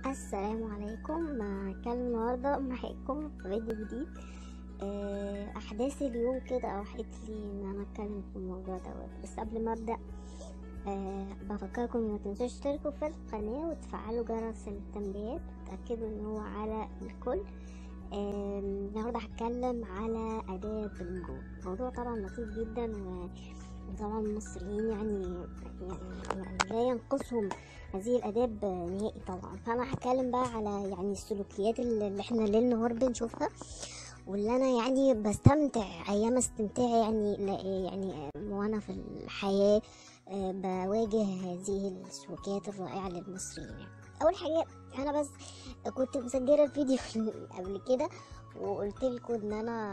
السلام عليكم كان النهاردة معاكم في فيديو جديد آه، أحداث اليوم كده أوحت لي إن أنا أتكلم في الموضوع دوت بس قبل ما أبدأ أه بفكركم ما تنسوش تشتركوا في القناة وتفعلوا جرس التنبيهات وتأكدوا إن هو على الكل آه، النهاردة هتكلم على آداب الوجود موضوع طبعا لطيف جدا و... وطبعا المصريين يعني يعني, يعني لا ينقصهم هذه الآداب نهائي طبعا فأنا هتكلم بقى على يعني السلوكيات اللي احنا ليل نهار بنشوفها واللي انا يعني بستمتع ايام استمتاعي يعني لا- يعني وانا في الحياه آه، بواجه هذه السلوكيات الرائعه للمصريين يعني. اول حاجه انا بس كنت مسجله الفيديو قبل كده وقلت لكم ان انا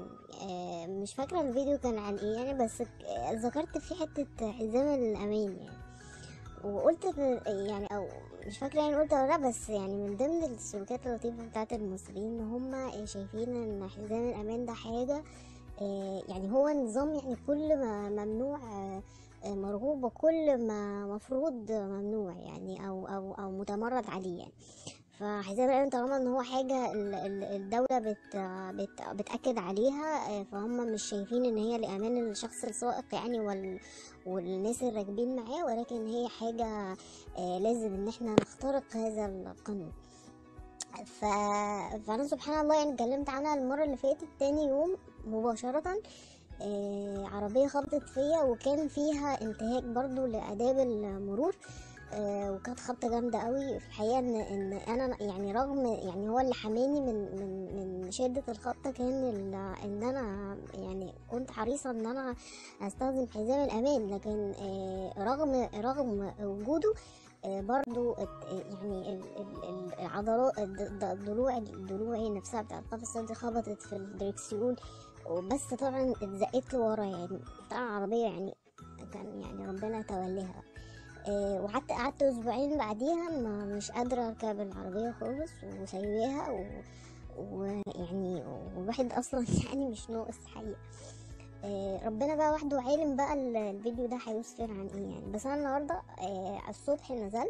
آه، مش فاكره الفيديو كان عن ايه يعني بس ك- ذكرت في حته حزام الامان يعني وقلت إن- يعني او مش فاكره يعني قلت ولا لا بس يعني من ضمن السلوكيات اللطيفه بتاعت المصريين ان هم شايفين ان حزام الامان ده حاجه آه، يعني هو نظام يعني كل ما ممنوع آه، آه، مرغوب وكل ما مفروض ممنوع يعني او او او متمرد عليه يعني فحزام الامان طالما ان هو حاجه ال- ال- الدوله بت بت بتاكد عليها آه، فهم مش شايفين ان هي لامان الشخص السائق يعني وال والناس اللي راكبين معاه ولكن هي حاجه آه، لازم ان احنا نخترق هذا القانون ف... فانا سبحان الله يعني اتكلمت عنها المره اللي فاتت تاني يوم مباشره آه، عربيه خبطت فيا وكان فيها انتهاك برضو لاداب المرور آه، وكانت خبطه جامده قوي في الحقيقه ان ان انا يعني رغم يعني هو اللي حماني من من من شده الخبطه كان ال- ان انا يعني كنت حريصه ان انا استخدم حزام الامان لكن آه، رغم رغم وجوده آه، برضو ات- يعني ال- ال- ال- العضلات الد- الضلوع الضلوعي نفسها بتاعت القفص الصدري خبطت في الدركسيون وبس طبعا اتزقت لورا يعني طبعا عربية يعني كان يعني ربنا توليها آه، وقعدت قعدت اسبوعين بعديها ما مش قادرة اركب العربية خالص وسايباها و- ويعني والواحد اصلا يعني مش ناقص حقيقة آه، ربنا بقى وحده عالم بقى ال- الفيديو ده هيسفر عن ايه يعني بس انا النهارده آه، الصبح نزلت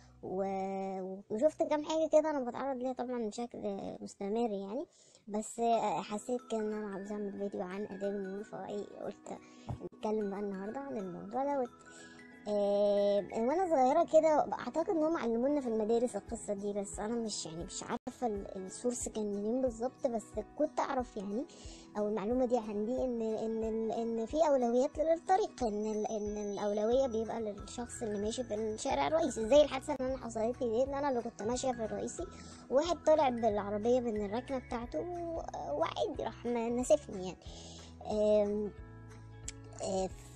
و- وشفت كام حاجه كده انا بتعرض ليها طبعا بشكل مستمر يعني بس آه، حسيت كده ان انا عاوزه اعمل فيديو عن اداب المرور فايه قلت نتكلم بقى النهارده عن الموضوع دوت آه، وانا صغيره كده اعتقد ان هم علمونا في المدارس القصه دي بس انا مش يعني مش عارفه ال- السورس كان منين بالظبط بس كنت اعرف يعني او المعلومه دي عندي ان ان ال- ان في اولويات للطريق ان ال- ان الاولويه بيبقى للشخص اللي ماشي في الشارع الرئيسي زي الحادثه اللي انا حصلت لي دي ان انا اللي كنت ماشيه في الرئيسي واحد طلع بالعربيه من الركنه بتاعته و- وعادي راح ناسفني يعني آم، آه، ف...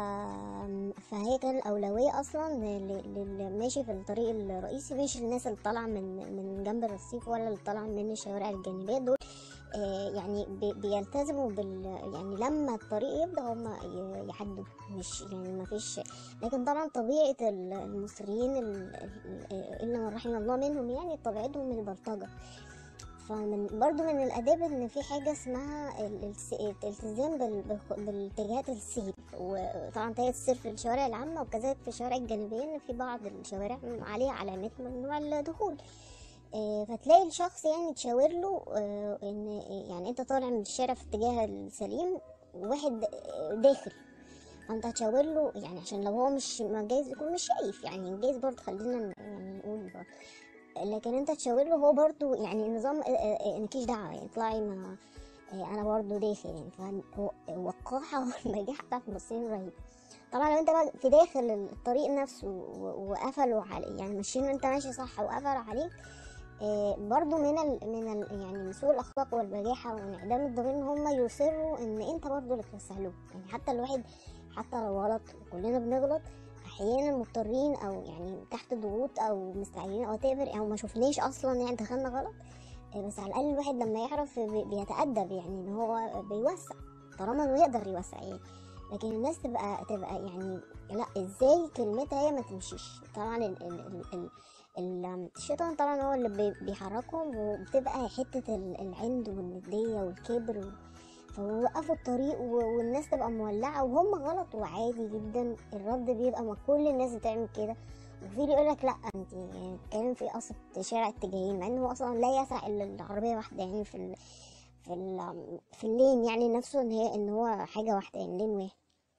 فهي كان الأولوية أصلا لل- للي ماشي في الطريق الرئيسي مش الناس اللي طالعة من من جنب الرصيف ولا اللي طالعة من الشوارع الجانبية دول آه، يعني بي- بيلتزموا بال يعني لما الطريق يبدأ هم ي- يعدوا مش يعني ما فيش لكن طبعا طبيعة ال- المصريين ال- ال- إلا من رحم الله منهم يعني طبيعتهم البلطجة فمن برضو من الآداب إن في حاجة اسمها ال- الس- الالتزام بال- بالخ- بالاتجاهات السير وطبعا اتجاهات السير في الشوارع العامة وكذلك في الشوارع الجانبية إن في بعض الشوارع عليها علامات ممنوع الدخول آه، فتلاقي الشخص يعني تشاور له آه، ان يعني انت طالع من الشارع في اتجاه السليم وواحد آه، داخل فانت هتشاور له يعني عشان لو هو مش ما جايز يكون مش شايف يعني جايز برضه خلينا ن- يعني نقول برضه لكن انت تشاور له هو برضه يعني نظام آه، آه، آه، مالكيش دعوه يعني اطلعي ما آه، انا برضه داخل يعني فالوقاحه والبجاحه بتاعت المصريين رهيبه طبعا لو انت بقى في داخل الطريق نفسه و- وقفلوا عليه يعني ماشيين وانت ماشي صح وقفلوا عليك آه، برضو من ال من ال يعني من سوء الاخلاق والبجاحه وانعدام الضمير ان هم يصروا ان انت برضو اللي توسع لهم يعني حتى الواحد حتى لو غلط وكلنا بنغلط احيانا مضطرين او يعني تحت ضغوط او مستعجلين او تقبر او ما شفناش اصلا يعني دخلنا غلط آه، بس على الاقل الواحد لما يعرف بي- بيتادب يعني ان هو بيوسع طالما انه يقدر يوسع يعني لكن الناس تبقى تبقى يعني لا ازاي كلمتها هي ما تمشيش طبعا ال ال ال ال ال- الشيطان طبعا هو اللي بي- بيحركهم وبتبقى حتة ال- العند والندية والكبر و... فوقفوا الطريق و- والناس تبقى مولعة وهم غلط وعادي جدا الرد بيبقى ما كل الناس بتعمل كده وفي اللي يقول لك لا انت بتتكلم في قصد شارع اتجاهين مع انه اصلا لا يسع الا العربيه واحده يعني في ال في ال في اللين يعني نفسه ان هي ان هو حاجه واحده يعني لين واحد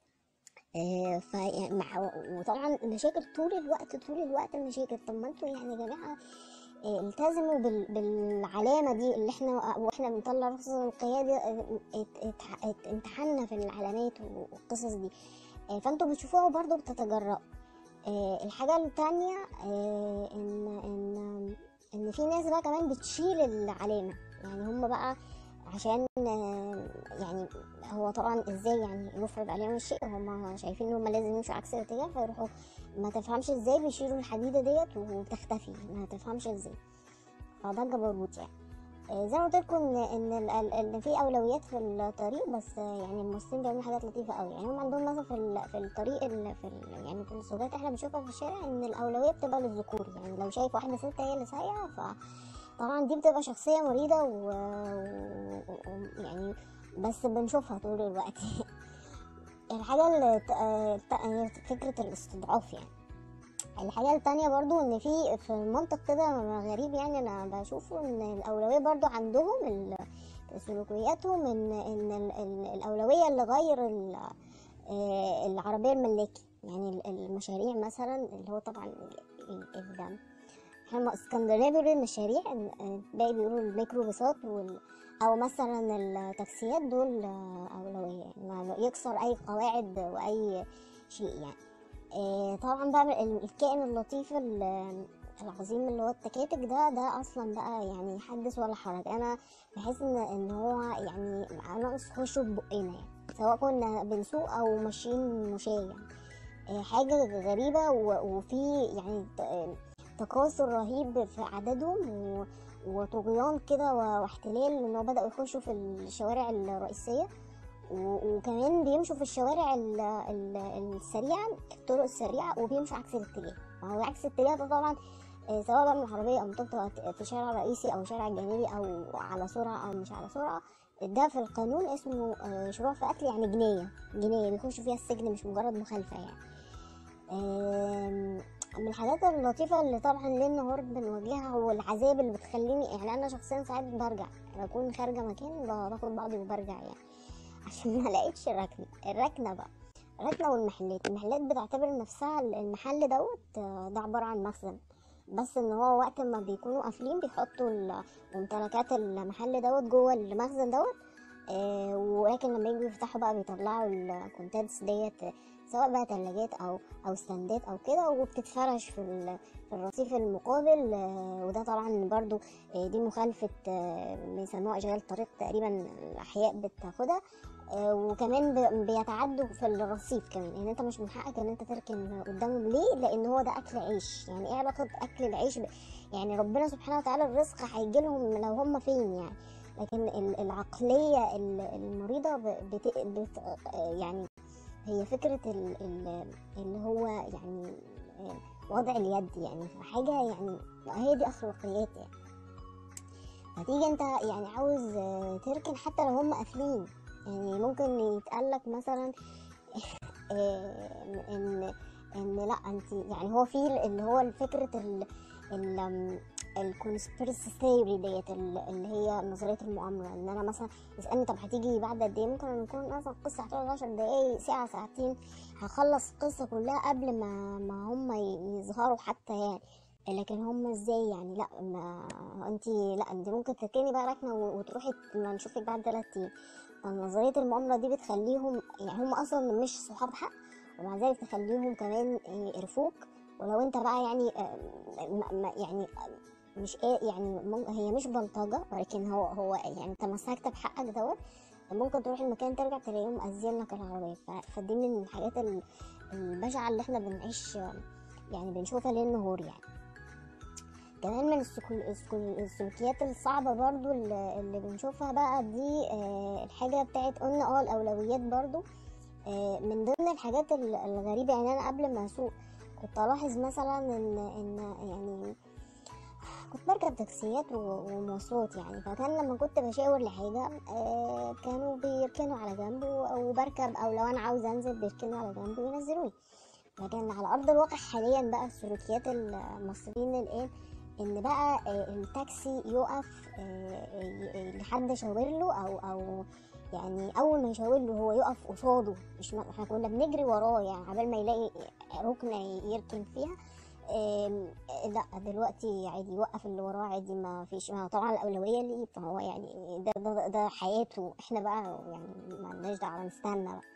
آه ف يعني مع وطبعا مشاكل طول الوقت طول الوقت المشاكل طب ما انتوا يعني يا جماعه آه، التزموا بال- بالعلامه دي اللي احنا واحنا بنطلع رخص القياده آه، ات- ات- ات- امتحنا في العلامات والقصص دي آه، فانتوا بتشوفوها وبرضه بتتجرأوا آه، الحاجة التانية آه، إن إن إن في ناس بقى كمان بتشيل العلامة يعني هم بقى عشان آه، يعني هو طبعا ازاي يعني يفرض عليهم الشيء هم شايفين ان هم لازم يمشوا عكس الاتجاه فيروحوا ما تفهمش ازاي بيشيلوا الحديدة ديت وبتختفي ما تفهمش ازاي فده جبروت يعني آه، زي ما قلت لكم ان ان ال- ال- ان في اولويات في الطريق بس آه، يعني المصريين بيعملوا حاجات لطيفه قوي يعني هم عندهم مثلا في ال- في الطريق ال- في ال- يعني في السوقات احنا بنشوفها في الشارع ان الاولويه بتبقى للذكور يعني لو شايف واحده ست هي اللي سايقه فطبعا دي بتبقى شخصيه مريضه و... و... و... يعني بس بنشوفها طول الوقت الحاجه اللي ت- آه، ت- هي فكره الاستضعاف يعني الحاجة التانية برضو ان في في منطق كده غريب يعني انا بشوفه ان الاولوية برضو عندهم ال- في سلوكياتهم ان ان ال- ال- الاولوية لغير ال- آه، العربية الملاكي يعني ال- المشاريع مثلا اللي هو طبعا ال- ال- ال- هم اسكندريه بيقولوا المشاريع آه، باقي بيقولوا الميكروباصات وال او مثلا التاكسيات دول آه، اولويه يعني ما يكسر اي قواعد واي شيء يعني آه، طبعا بقى ال- الكائن اللطيف ال- العظيم اللي هو التكاتك ده ده اصلا بقى يعني حدث ولا حرج انا بحس ان ان هو يعني ناقص خشه ببقنا يعني سواء كنا بنسوق او ماشيين مشاة يعني آه، حاجه غريبه و- وفي يعني ت- آه، تكاثر رهيب في عددهم و- وطغيان كده و- واحتلال ان هو بدأوا يخشوا في الشوارع الرئيسيه و- وكمان بيمشوا في الشوارع ال- ال- السريعة الطرق السريعة وبيمشوا عكس الاتجاه وهو عكس الاتجاه ده طبعا آه، سواء بقى من العربية أو بتبقى في شارع رئيسي أو شارع جانبي أو على سرعة أو مش على سرعة ده في القانون اسمه آه، شروع في قتل يعني جناية جناية بيخشوا فيها السجن مش مجرد مخالفة يعني آم، من الحاجات اللطيفة اللي طبعا ليل نهار بنواجهها هو العذاب اللي بتخليني يعني أنا شخصيا ساعات برجع بكون خارجة مكان ب- باخد بعضي وبرجع يعني عشان ما لقيتش الركنة الركنة بقى الركنة والمحلات المحلات بتعتبر نفسها المحل دوت آه، ده عبارة عن مخزن بس ان هو وقت ما بيكونوا قافلين بيحطوا ال- ممتلكات المحل دوت جوه المخزن دوت آه ولكن لما يجوا يفتحوا بقى بيطلعوا الكونتنتس ديت آه، سواء بقى تلاجات او او ستاندات او كده وبتتفرش في ال- في الرصيف المقابل آه وده طبعا برضو آه دي مخالفة آه بيسموها اشغال طريق تقريبا الاحياء بتاخدها آه، وكمان ب- بيتعدوا في الرصيف كمان يعني انت مش من حقك ان انت تركن قدامهم ليه لان هو ده اكل عيش يعني ايه علاقه اكل العيش ب... يعني ربنا سبحانه وتعالى الرزق هيجي لهم لو هم فين يعني لكن ال- العقليه ال- المريضه ب- بت... بت... آه، يعني هي فكره ال... ال... اللي هو يعني آه، وضع اليد يعني حاجه يعني هي دي اخلاقيات يعني فتيجي انت يعني عاوز آه، تركن حتى لو هم قافلين يعني ممكن يتقالك مثلا آه، ان ان لا انت يعني هو في اللي هو فكره ال ال الكونسبيرسي ثيوري ديت ال- اللي هي نظريه المؤامره ان انا مثلا يسالني طب هتيجي بعد قد ايه ممكن يكون مثلا قصه هتقعد 10 دقايق ساعه ساعتين هخلص القصه كلها قبل ما ما هم ي- يظهروا حتى يعني لكن هم ازاي يعني لا ما انت لا انت ممكن تركني بقى ركنه و- وتروحي ما نشوفك بعد ثلاث ايام فنظرية المؤامرة دي بتخليهم يعني هم أصلا مش صحاب حق ومع ذلك تخليهم كمان يقرفوك ولو انت بقى يعني آه، ما- ما- يعني آه، مش إيه يعني مم- هي مش بلطجة ولكن هو هو يعني تمسكت بحقك دوت ممكن تروح المكان ترجع تلاقيهم مأذين لك العربية ف- فدي من الحاجات ال- البشعة اللي احنا بنعيش آه، يعني بنشوفها ليل نهار يعني كمان من السكو- السكو- السلوكيات الصعبة برضو اللي اللي بنشوفها بقى دي آه، الحاجة بتاعت قلنا اه الأولويات برضو آه، من ضمن الحاجات ال- الغريبة يعني أنا قبل ما أسوق كنت ألاحظ مثلا إن إن يعني كنت بركب تاكسيات و- ومواصلات يعني فكان لما كنت بشاور لحاجة آه، كانوا بيركنوا على جنب و- وبركب أو لو أنا عاوزة أنزل بيركنوا على جنب وينزلوني لكن على ارض الواقع حاليا بقى سلوكيات المصريين الان ان بقى آه، التاكسي يقف آه، ي- لحد شاور له او او يعني اول ما يشاور له هو يقف قصاده مش ما احنا كنا بنجري وراه يعني عبال ما يلاقي ركنه يركن فيها آم، لا دلوقتي عادي يوقف اللي وراه عادي ما فيش ما طبعا الاولويه ليه فهو يعني ده ده, ده حياته احنا بقى يعني ما لناش دعوه نستنى بقى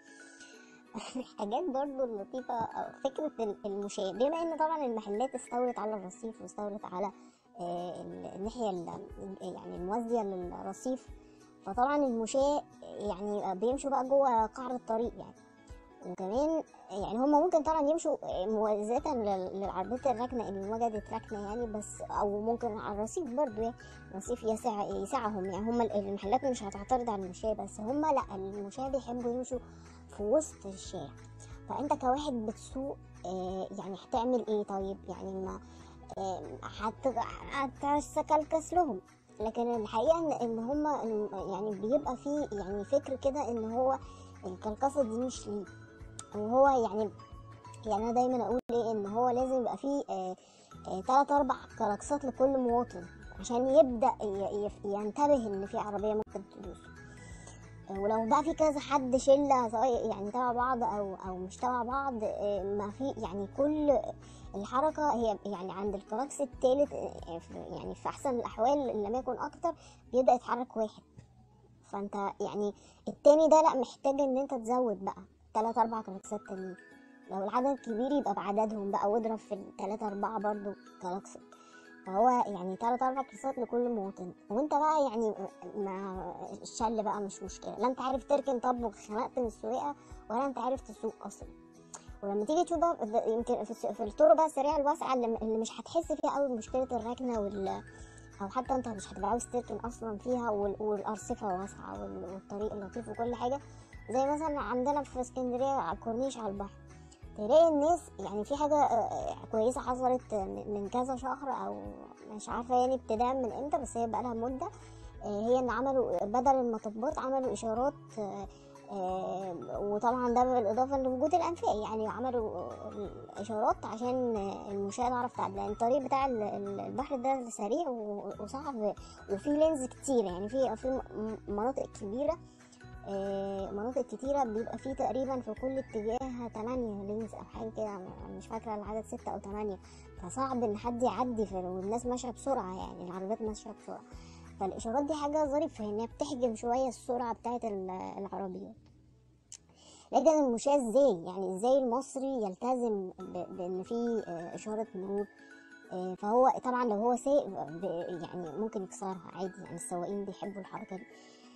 الحاجات برضو اللطيفة أو فكرة ال- المشاة بما ان طبعا المحلات استولت على الرصيف واستولت على آه، ال- الناحية ال- يعني الموازية للرصيف فطبعا المشاة يعني بيمشوا بقى جوه قعر الطريق يعني وكمان يعني هم ممكن طبعا يمشوا موازاة لل- للعربيات الراكنة اللي وجدت راكنة يعني بس او ممكن على الرصيف برضو يعني الرصيف يسع يسعهم يعني هم المحلات مش هتعترض على المشاة بس هم لا المشاة بيحبوا يمشوا في وسط الشارع فانت كواحد بتسوق آه، يعني هتعمل ايه طيب يعني ما آه، هت- هتستكلكس لهم لكن الحقيقه ان ان هم يعني بيبقى فيه يعني فكر كده ان هو الكلكسه دي مش ليه وهو يعني يعني انا دايما اقول ايه ان هو لازم يبقى فيه آه، آه، تلات اربع كلاكسات لكل مواطن عشان يبدا ي- يف- ينتبه ان في عربيه ممكن تدوسه ولو بقى في كذا حد شله سواء يعني تبع بعض او او مش تبع بعض آه، ما في يعني كل الحركه هي يعني عند الكلاكس الثالث يعني في احسن الاحوال إن لم يكن اكتر بيبدا يتحرك واحد فانت يعني التاني ده لا محتاج ان انت تزود بقى تلات اربع كلاكسات تانيين لو العدد كبير يبقى بعددهم بقى واضرب في التلاتة اربعة برضو كلاكسات فهو يعني تلات اربع كلاكسات لكل مواطن وانت بقى يعني مع الشل بقى مش مشكله لا انت عارف تركن طب وخنقت من السواقه ولا انت عارف تسوق اصلا ولما تيجي تشوف بقى ده يمكن في, الس- في الطرق بقى السريعه الواسعه اللي, اللي مش هتحس فيها قوي بمشكله الركنه وال او حتى انت مش هتبقى عاوز تركن اصلا فيها وال... والارصفه واسعه وال... والطريق لطيف وكل حاجه زي مثلا عندنا في اسكندريه على الكورنيش على البحر تلاقي الناس يعني في حاجة آه، كويسة حصلت من من كذا شهر أو مش عارفة يعني ابتداء من امتى بس هي بقالها مدة آه، هي ان عملوا بدل المطبات عملوا اشارات آه، آه، وطبعا ده بالاضافه لوجود الانفاق يعني عملوا آه، الاشارات عشان آه، المشاة تعرف تعدي لان الطريق بتاع ال- ال- البحر ده سريع و- وصعب وفي لينز كتير يعني في في م- مناطق كبيره آه، مناطق كتيرة بيبقى فيه تقريبا في كل اتجاه تمانية لينز أو حاجة كده م- مش فاكرة العدد ستة أو تمانية فصعب إن حد يعدي في والناس ماشية بسرعة يعني العربيات ماشية بسرعة فالإشارات دي حاجة ظريفة إنها بتحجم شوية السرعة بتاعة ال- العربيات لكن المشاة ازاي يعني ازاي المصري يلتزم ب- بان في آه، اشارة مرور آه، فهو طبعا لو هو سايق ب- يعني ممكن يكسرها عادي يعني السواقين بيحبوا الحركة دي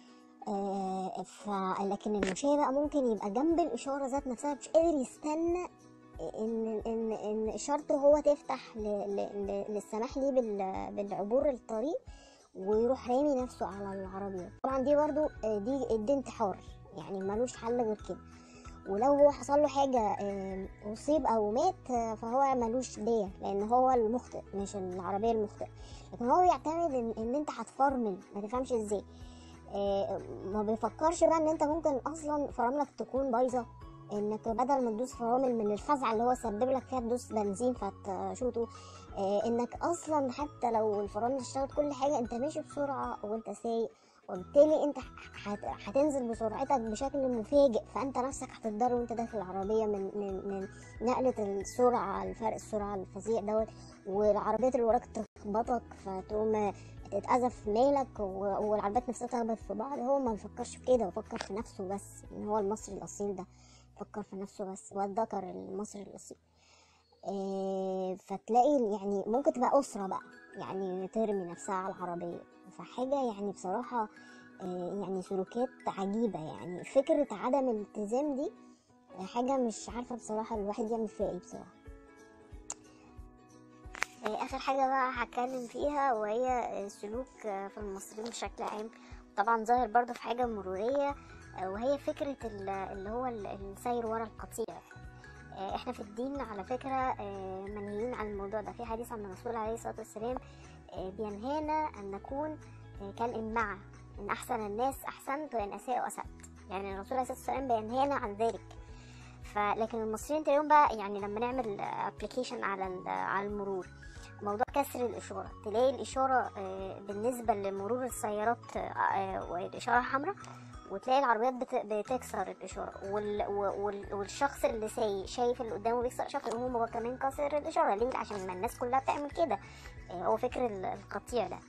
آه، ف لكن المشاة بقى ممكن يبقى جنب الإشارة ذات نفسها مش قادر يستنى إن إن إن إشارته هو تفتح ل... ل... ل... للسماح ليه بال... بالعبور الطريق ويروح رامي نفسه على العربية طبعا دي برضو آه، دي دي انتحار يعني ملوش حل غير كده ولو هو حصل له حاجة آه، أصيب أو مات آه، فهو ملوش دية لأن هو المخطئ مش العربية المخطئ لكن هو بيعتمد إن, إن أنت هتفرمل ما تفهمش إزاي آه، ما بيفكرش بقى ان انت ممكن اصلا فراملك تكون بايظه انك بدل ما تدوس فرامل من الفزع اللي هو سبب لك فيها تدوس بنزين فتشوطه آه، انك اصلا حتى لو الفرامل اشتغلت كل حاجه انت ماشي بسرعه وانت سايق وبالتالي انت هت- هتنزل بسرعتك بشكل مفاجئ فانت نفسك هتتضرر وانت داخل العربيه من من من نقله السرعه الفرق السرعه الفظيع دوت والعربيات اللي وراك تخبطك فتقوم تتأذى في مالك و- والعربيات نفسها تخبط في بعض هو ما بيفكرش في كده بيفكر في نفسه بس ان هو المصري الاصيل ده فكر في نفسه بس والذكر المصري الاصيل إيه فتلاقي يعني ممكن تبقى أسرة بقى يعني ترمي نفسها على العربية فحاجة يعني بصراحة إيه يعني سلوكيات عجيبة يعني فكرة عدم الالتزام دي حاجة مش عارفة بصراحة الواحد يعمل فيها ايه بصراحة إيه آخر حاجة بقى هتكلم فيها وهي السلوك آه، في المصريين بشكل عام طبعا ظاهر برضه في حاجة مرورية آه، وهي فكرة ال- اللي هو ال- السير ورا القطيع آه، احنا في الدين على فكرة آه، منهيين عن الموضوع ده في حديث عن الرسول عليه الصلاة والسلام آه، بينهانا أن نكون آه، كالإمعة إن أحسن الناس أحسنت وإن أساءوا أسأت يعني الرسول عليه الصلاة والسلام بينهانا عن ذلك فلكن المصريين تلاقيهم بقى يعني لما نعمل ابلكيشن على ال- على المرور موضوع كسر الإشارة تلاقي الإشارة آه، بالنسبة لمرور السيارات آه، والإشارة حمراء وتلاقي العربيات بت- بتكسر الإشارة وال... وال... والشخص اللي سايق شايف اللي قدامه بيكسر إشارة يقوم هو كمان كسر الإشارة ليه؟ عشان ما الناس كلها بتعمل كده آه، هو فكر ال- القطيع ده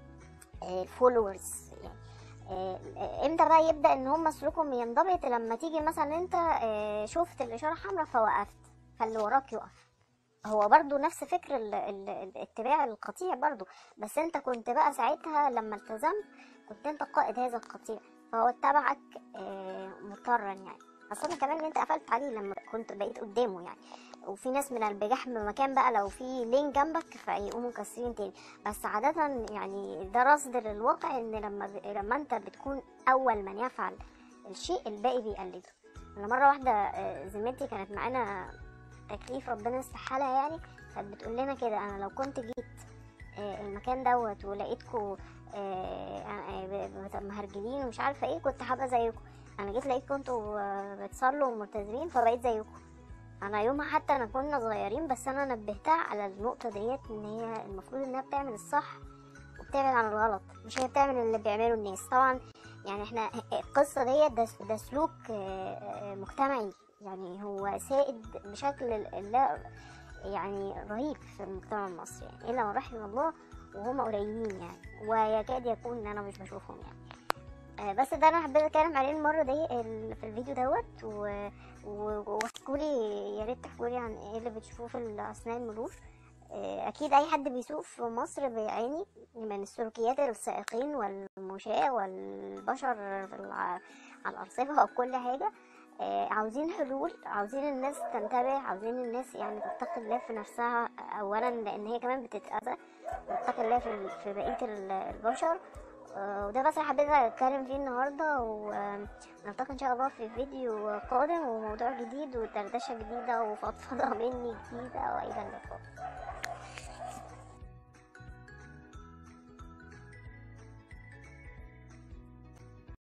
الفولورز يعني آه، امتى بقى يبدا ان هم سلوكهم ينضبط لما تيجي مثلا انت آه، شفت الاشاره حمراء فوقفت فاللي وراك يقف هو برضو نفس فكر ال- ال- الاتباع القطيع برضو بس انت كنت بقى ساعتها لما التزمت كنت انت قائد هذا القطيع فهو اتبعك آه، مضطرا يعني خاصة كمان ان انت قفلت عليه لما كنت بقيت قدامه يعني وفي ناس من البجاح بمكان بقى لو في لين جنبك فيقوموا مكسرين تاني بس عادة يعني ده رصد للواقع ان لما ب... لما انت بتكون اول من يفعل الشيء الباقي بيقلده انا مرة واحدة آه، زميلتي كانت معانا تكليف ربنا يستحالها يعني كانت بتقول لنا كده انا لو كنت جيت آه، المكان دوت ولقيتكوا آه، آه، ب- ب- مهرجلين ومش عارفه ايه كنت هبقى زيكم انا جيت لقيتكم انتوا آه، بتصلوا وملتزمين فبقيت زيكم انا يومها حتى انا كنا صغيرين بس انا نبهتها على النقطه ديت ان هي المفروض انها بتعمل الصح وبتبعد عن الغلط مش هي بتعمل اللي بيعمله الناس طبعا يعني احنا القصه ديت ده, ده سلوك آه، آه، مجتمعي يعني هو سائد بشكل لا يعني رهيب في المجتمع المصري يعني الا من رحم الله وهم قليلين يعني ويكاد يكون ان انا مش بشوفهم يعني آه، بس ده انا حبيت اتكلم عليه المره دي ال- في الفيديو دوت و- و- واحكولي يا ريت تحكولي عن ايه اللي بتشوفوه في اثناء المرور آه، اكيد اي حد بيسوق في مصر بيعاني من السلوكيات السائقين والمشاة والبشر في الع- على الارصفه او كل حاجه آه، عاوزين حلول عاوزين الناس تنتبه عاوزين الناس يعني تتقي الله في نفسها اولا لان هي كمان بتتاذى تتقي الله في في بقيه ال- البشر آه، وده بس اللي حبيت اتكلم فيه النهارده ونلتقي ان شاء الله في فيديو قادم وموضوع جديد ودردشه جديده وفضفضه مني جديده والى اللقاء